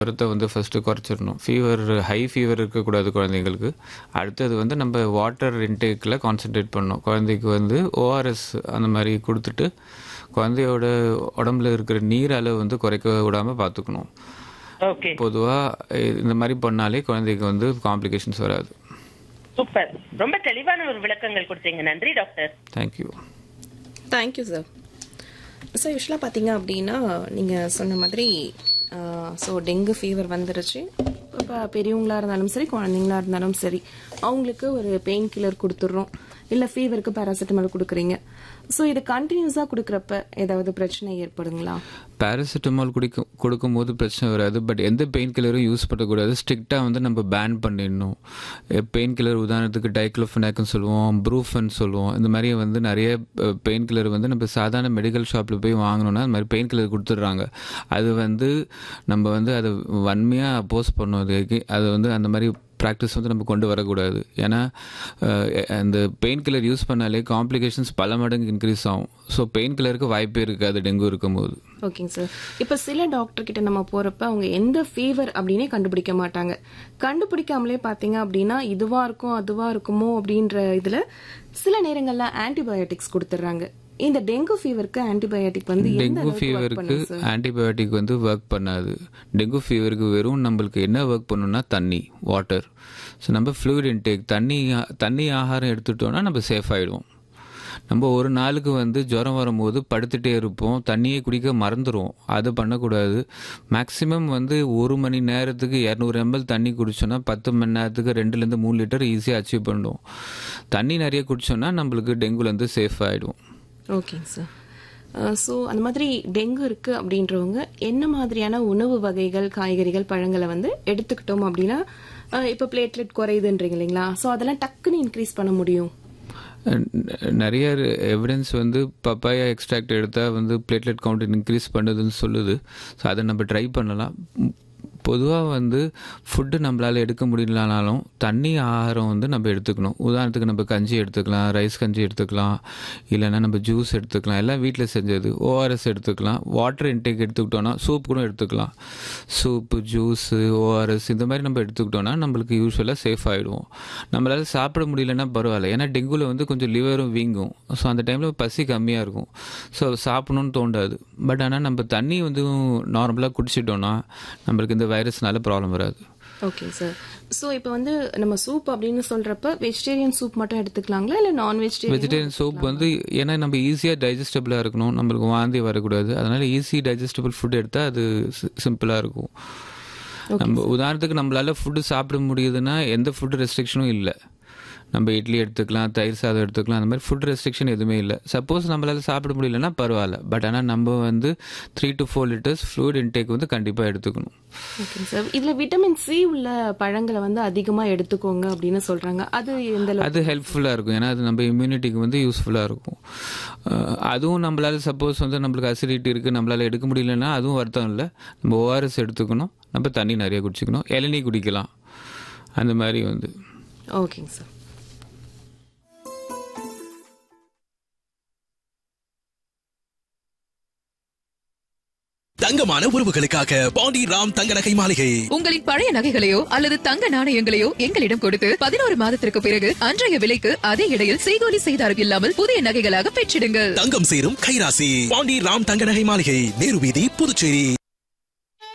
ஜுரத்தை வந்து ஃபஸ்ட்டு குறைச்சிடணும் fever high fever இருக்கக்கூடாது குழந்தைங்களுக்கு அடுத்தது வந்து நம்ம வாட்டர் இன்டேக்கில் கான்சென்ட்ரேட் பண்ணணும் குழந்தைக்கு வந்து ஓஆர்எஸ் அந்த மாதிரி கொடுத்துட்டு குழந்தையோட உடம்புல இருக்கிற நீர் அளவு வந்து குறைக்க விடாமல் பார்த்துக்கணும் ஓகே பொதுவாக இந்த மாதிரி பண்ணாலே குழந்தைக்கு வந்து காம்ப்ளிகேஷன்ஸ் வராது சூப்பர் ரொம்ப தெளிவான ஒரு விளக்கங்கள் கொடுத்தீங்க நன்றி doctor thank you thank you sir sir யூஸ்வலாக பார்த்தீங்க அப்படின்னா நீங்கள் சொன்ன மாதிரி ஸோ டெங்கு ஃபீவர் வந்துருச்சு இப்போ பெரியவங்களா இருந்தாலும் சரி குழந்தைங்களா இருந்தாலும் சரி அவங்களுக்கு ஒரு பெயின் கில்லர் கொடுத்துட்றோம் இல்லை ஃபீவருக்கு பேராசிட்டமால் கொடுக்குறீங்க ஸோ இது கண்டினியூஸாக கொடுக்குறப்ப ஏதாவது பிரச்சனை ஏற்படுங்களா பேராசிட்டமால் குடிக்கும் கொடுக்கும்போது பிரச்சனை வராது பட் எந்த பெயின் கில்லரும் யூஸ் பண்ணக்கூடாது ஸ்ட்ரிக்டாக வந்து நம்ம பேன் பண்ணிடணும் பெயின் கில்லர் உதாரணத்துக்கு டைக்ளோஃபனாக்னு சொல்லுவோம் ப்ரூஃபன் சொல்லுவோம் இந்த மாதிரி வந்து நிறைய பெயின் கில்லர் வந்து நம்ம சாதாரண மெடிக்கல் ஷாப்பில் போய் வாங்கணும்னா அந்த மாதிரி பெயின் கில்லர் கொடுத்துட்றாங்க அது வந்து நம்ம வந்து அதை வன்மையாக அப்போஸ் பண்ணோம் அதுக்கு அது வந்து அந்த மாதிரி ப்ராக்டிஸ் வந்து நம்ம கொண்டு வரக்கூடாது ஏன்னா அஹ், அந்த பெயின் கில்லர் யூஸ் பண்ணாலே காம்ப்ளிகேஷன்ஸ் பல மடங்கு இன்க்ரீஸ் ஆகும் ஸோ பெயின் கில்லருக்கு வாய்ப்பே இருக்காது டெங்கு இருக்கும்போது ஓகேங்க சார் இப்போ சில டாக்டர் கிட்ட நம்ம போறப்ப அவங்க எந்த ஃபீவர் அப்படின்னே கண்டுபிடிக்க மாட்டாங்க கண்டுபிடிக்காமலே பாத்தீங்க அப்படின்னா இதுவா இருக்கும் அதுவா இருக்குமோ அப்படின்ற இதுல சில நேரங்கள்ல ஆன்டிபயோட்டிக்ஸ் கொடுத்துட்றாங்க இந்த டெங்கு ஃபீவருக்கு ஆன்டிபயோட்டிக் வந்து எந்த டெங்கு அளவுக்கு work ஃபீவருக்கு பண்ணுது சார் ஆன்டிபயோட்டிக் வந்து ஒர்க் பண்ணாது டெங்கு ஃபீவருக்கு வெறும் நம்மளுக்கு என்ன ஒர்க் பண்ணுன்னா தண்ணி வாட்டர் ஸோ நம்ம ஃப்ளூயிட் இன்டேக் தண்ணி தண்ணி ஆகாரம் எடுத்துட்டோம்னா நம்ம சேஃப் ஆகிடுவோம் நம்ம ஒரு நாளுக்கு வந்து ஜுரம் வரும்போது படுத்துட்டே இருப்போம் தண்ணியே குடிக்க மறந்துடுவோம் அது பண்ணக்கூடாது மேக்ஸிமம் வந்து ஒரு மணி நேரத்துக்கு இரநூறு எம்எல் தண்ணி குடிச்சோன்னா பத்து மணி நேரத்துக்கு ரெண்டுலேருந்து மூணு லிட்டர் ஈஸியாக அச்சீவ் பண்ணுவோம் தண்ணி நிறைய குடிச்சோன்னா நம்மளுக்கு டெங்குலேருந்து சேஃப் ஆகிடுவோம் ஓகேங்க சார் ஸோ அந்த மாதிரி டெங்கு இருக்கு அப்படின்றவங்க என்ன மாதிரியான உணவு வகைகள் காய்கறிகள் பழங்களை வந்து எடுத்துக்கிட்டோம் அப்படின்னா அஹ், இப்போ பிளேட்லெட் குறையுதுன்றீங்க இல்லைங்களா ஸோ அதெல்லாம் டக்குன்னு இன்க்ரீஸ் பண்ண முடியும் ந- நிறைய எவிடன்ஸ் வந்து பப்பாயா எக்ஸ்ட்ராக்ட் எடுத்தால் வந்து பிளேட்லெட் கவுண்ட் இன்க்ரீஸ் பண்ணுதுன்னு சொல்லுது ஸோ அதை நம்ம ட்ரை பண்ணலாம் பொதுவாக வந்து ஃபுட்டு நம்மளால் எடுக்க முடியலனாலும் தண்ணி ஆகாரம் வந்து நம்ம எடுத்துக்கணும் உதாரணத்துக்கு நம்ம கஞ்சி எடுத்துக்கலாம் ரைஸ் கஞ்சி எடுத்துக்கலாம் இல்லைன்னா நம்ம ஜூஸ் எடுத்துக்கலாம் எல்லாம் வீட்டில் செஞ்சது ஓஆர்எஸ் எடுத்துக்கலாம் வாட்டர் இன்டேக் எடுத்துக்கிட்டோன்னா சூப் கூட எடுத்துக்கலாம் சூப்பு ஜூஸு ஓஆர்எஸ் இந்த மாதிரி நம்ம எடுத்துக்கிட்டோன்னா நம்மளுக்கு யூஸ்வலாக சேஃப் ஆகிடுவோம் நம்மளால் சாப்பிட முடியலன்னா பரவாயில்ல ஏன்னா டெங்குவில் வந்து கொஞ்சம் லிவரும் வீங்கும் ஸோ அந்த டைமில் பசி கம்மியாக இருக்கும் ஸோ சாப்பிடணும்னு தோண்டாது பட் ஆனால் நம்ம தண்ணி வந்து நார்மலாக குடிச்சிட்டோன்னா நம்மளுக்கு இந்த வைரஸ்னால ப்ராப்ளம் வராது ஓகே சார் ஸோ இப்போ வந்து நம்ம சூப் அப்படின்னு சொல்றப்ப வெஜிடேரியன் சூப் மட்டும் எடுத்துக்கலாங்களா இல்லை நான் வெஜிடேரியன் வெஜிடேரியன் சூப் வந்து ஏன்னா நம்ம ஈஸியாக டைஜஸ்டபிளாக இருக்கணும் நம்மளுக்கு வாந்தி வரக்கூடாது அதனால ஈஸி டைஜஸ்டபிள் ஃபுட் எடுத்தால் அது சிம்பிளாக இருக்கும் நம்ம உதாரணத்துக்கு நம்மளால ஃபுட்டு சாப்பிட முடியுதுன்னா எந்த ஃபுட் ரெஸ்ட்ரிக்ஷனும் இல்லை நம்ம இட்லி எடுத்துக்கலாம் தயிர் சாதம் எடுத்துக்கலாம் அந்த மாதிரி ஃபுட் ரெஸ்ட்ரிக்ஷன் எதுவுமே இல்லை சப்போஸ் நம்மளால சாப்பிட முடியலன்னா பரவாயில்ல பட் ஆனால் நம்ம வந்து three to four litres fluid intake வந்து கண்டிப்பாக எடுத்துக்கணும் ஓகே சார் இதுல விட்டமின் சி உள்ள பழங்களை வந்து அதிகமா எடுத்துக்கோங்க அப்படின்னு சொல்றாங்க அது எந்த அளவுக்கு அது ஹெல்ப்ஃபுல்லாக இருக்கும் ஏன்னா அது நம்ம இம்யூனிட்டிக்கு வந்து யூஸ்ஃபுல்லாக இருக்கும் அஹ் அதுவும் நம்மளால சப்போஸ் வந்து நம்மளுக்கு அசிடிட்டி இருக்குது நம்மளால எடுக்க முடியலன்னா அதுவும் வருத்தம் இல்லை நம்ம ஓஆர்எஸ் எடுத்துக்கணும் நம்ம தண்ணி நிறைய குடிச்சிக்கணும் இளநீ குடிக்கலாம் அந்த மாதிரி வந்து ஓகேங்க சார் தங்கமான உறவுகளுக்காக பாண்டி ராம் தங்க நகை மாளிகை உங்களின் பழைய நகைகளையோ அல்லது தங்க நாணயங்களையோ எங்களிடம் கொடுத்து பதினோரு மாதத்திற்கு பிறகு அன்றைய விலைக்கு அதே இடையில் செய்கூலி செய்தாரம் இல்லாமல் புதிய நகைகளாக பெற்றிடுங்கள் தங்கம் சேரும் கைராசி பாண்டி ராம் தங்க நகை மாளிகை நேரு வீதி புதுச்சேரி